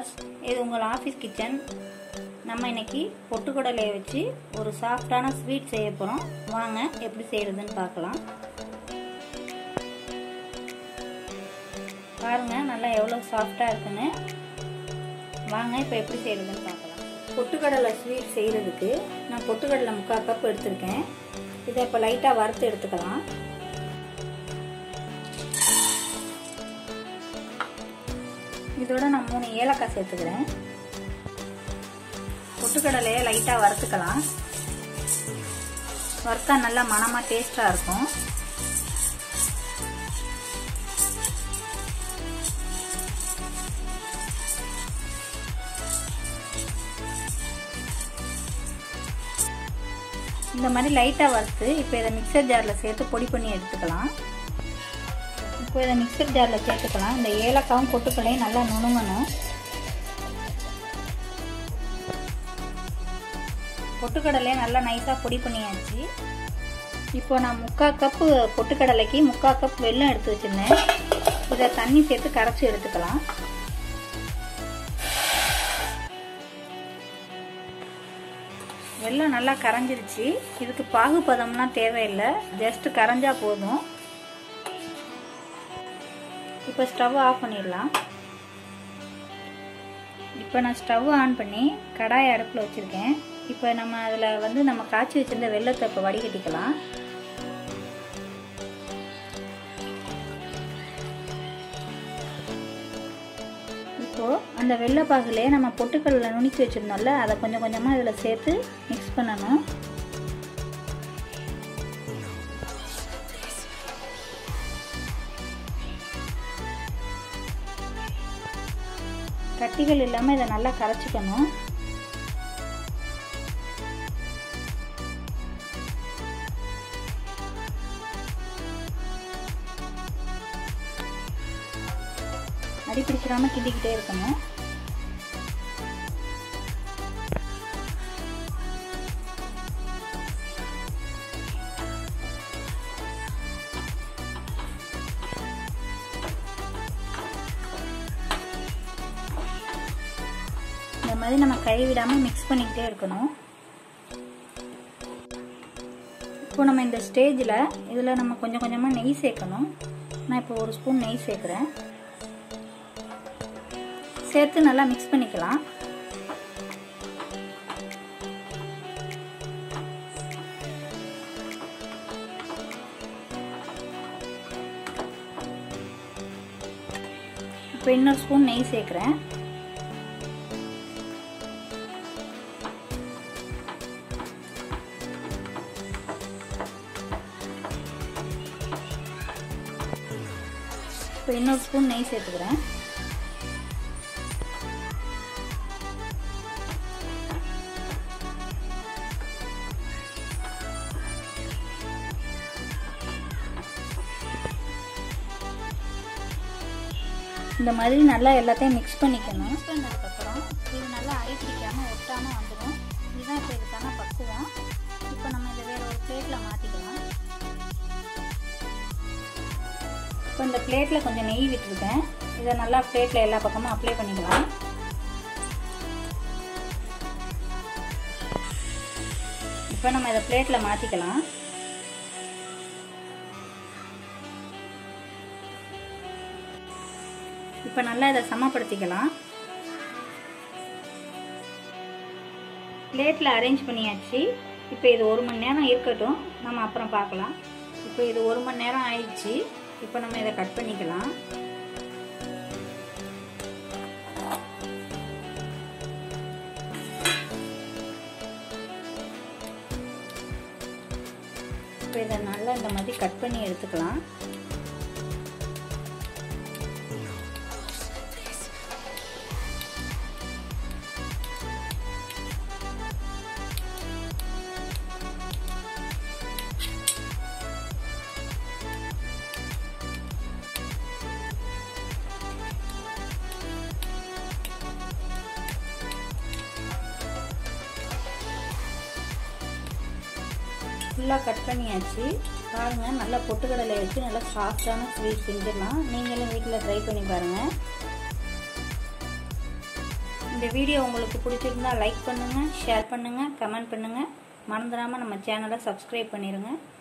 viewers இது உங்கள் office kitchen நம்ம இன்னைக்கு பொட்டுக்கடலையை வச்சு ஒரு சாஃப்டான ஸ்வீட் செய்ய போகிறோம் வாங்க எப்படி செய்கிறதுன்னு பார்க்கலாம் பாருங்க நல்லா எவ்வளோ சாஃப்டாக இருக்குன்னு வாங்க இப்போ எப்படி செய்கிறதுன்னு பார்க்கலாம் பொட்டுக்கடலை ஸ்வீட் செய்கிறதுக்கு நான் பொட்டுக்கடலை முக்கால் கப் எடுத்திருக்கேன் இதை இப்போ லைட்டாக வறுத்து எடுத்துக்கலாம் இதோட நான் மூணு ஏலக்காய் சேர்த்துக்கிறேன் பொட்டுக்கடலையை லைட்டாக வறுத்துக்கலாம் வறுத்தா நல்லா மனமாக டேஸ்ட்டாக இருக்கும் இந்த மாதிரி லைட்டாக வறுத்து இப்போ இதை மிக்சர் ஜாரில் சேர்த்து பொடி பண்ணி எடுத்துக்கலாம் இப்போ இதை மிக்சர் ஜாரில் சேர்த்துக்கலாம் இந்த ஏலக்காவும் பொட்டுக்களையும் நல்லா நுணுங்கணும் பொட்டுக்கடலையை நல்லா நைஸாக பொடி பண்ணியாச்சு இப்போ நான் முக்கால் கப்பு பொட்டுக்கடலைக்கு முக்கால் கப் வெல்லம் எடுத்து வச்சுருந்தேன் இதை தண்ணி சேர்த்து கரைச்சி எடுத்துக்கலாம் வெல்லம் நல்லா கரைஞ்சிருச்சு இதுக்கு பாகுபதம்லாம் தேவையில்லை ஜஸ்ட் கரைஞ்சா போதும் இப்போ ஸ்டவ் ஆஃப் பண்ணிடலாம் இப்போ நான் ஸ்டவ் ஆன் பண்ணி கடாய் அடுப்பில் வச்சுருக்கேன் இப்போ நம்ம அதில் வந்து நம்ம காய்ச்சி வச்சுருந்த வெள்ளத்தை இப்போ வடிகட்டிக்கலாம் இப்போது அந்த வெள்ளைப்பாகுலே நம்ம பொட்டுக்கடலை நுணுக்கி வச்சுருந்தோம்ல அதை கொஞ்சம் கொஞ்சமாக இதில் சேர்த்து மிக்ஸ் பண்ணணும் கட்டிகள் இல்லாமல் இதை நல்லா கரைச்சிக்கணும் அடி பிடிச்சிடாம கிண்டிக்கிட்டே இருக்கணும் இந்த மாதிரி நம்ம கை விடாமல் மிக்ஸ் பண்ணிக்கிட்டே இருக்கணும் இப்போ நம்ம இந்த ஸ்டேஜில் இதில் நம்ம கொஞ்சம் கொஞ்சமாக நெய் சேர்க்கணும் நான் இப்போ ஒரு ஸ்பூன் நெய் சேர்க்குறேன் சேர்த்து நல்லா மிக்ஸ் பண்ணிக்கலாம் இப்போ இன்னொரு ஸ்பூன் நெய் சேர்க்குறேன் இப்போ இன்னொரு ஸ்பூன் நெய் சேர்த்துக்கிறேன் இந்த மாதிரி நல்லா எல்லாத்தையும் மிக்ஸ் பண்ணிக்கணும் மிக்ஸ் பண்ணதுக்கப்புறம் இது நல்லா அடி பிடிக்காமல் ஒட்டாமல் வந்துடும் இதுதான் இப்போ இதுக்கான பக்குவம் இப்போ நம்ம இதை வேறு ஒரு பிளேட்டில் மாற்றிக்கலாம் இப்போ இந்த பிளேட்டில் கொஞ்சம் நெய் விட்டுருக்கேன் இதை நல்லா பிளேட்டில் எல்லா பக்கமும் அப்ளை பண்ணிக்கலாம் இப்போ நம்ம இதை பிளேட்டில் மாற்றிக்கலாம் இப்போ நல்லா இதை சமப்படுத்திக்கலாம் பிளேட்டில் அரேஞ்ச் பண்ணியாச்சு இப்போ இது ஒரு மணி நேரம் இருக்கட்டும் நம்ம அப்புறம் பார்க்கலாம் இப்போ இது ஒரு மணி நேரம் ஆயிடுச்சு இப்போ நம்ம இதை கட் பண்ணிக்கலாம் இப்போ இதை நல்லா இந்த மாதிரி கட் பண்ணி எடுத்துக்கலாம் ஃபுல்லாக கட் பண்ணியாச்சு பாருங்கள் நல்லா பொட்டுக்கடலை வச்சு நல்லா சாஃப்டான ஸ்வீட் செஞ்சிடலாம் நீங்களும் வீட்டில் ட்ரை பண்ணி பாருங்கள் இந்த வீடியோ உங்களுக்கு பிடிச்சிருந்தா லைக் பண்ணுங்கள் ஷேர் பண்ணுங்கள் கமெண்ட் பண்ணுங்கள் மறந்துடாமல் நம்ம சேனலை சப்ஸ்கிரைப் பண்ணிடுங்க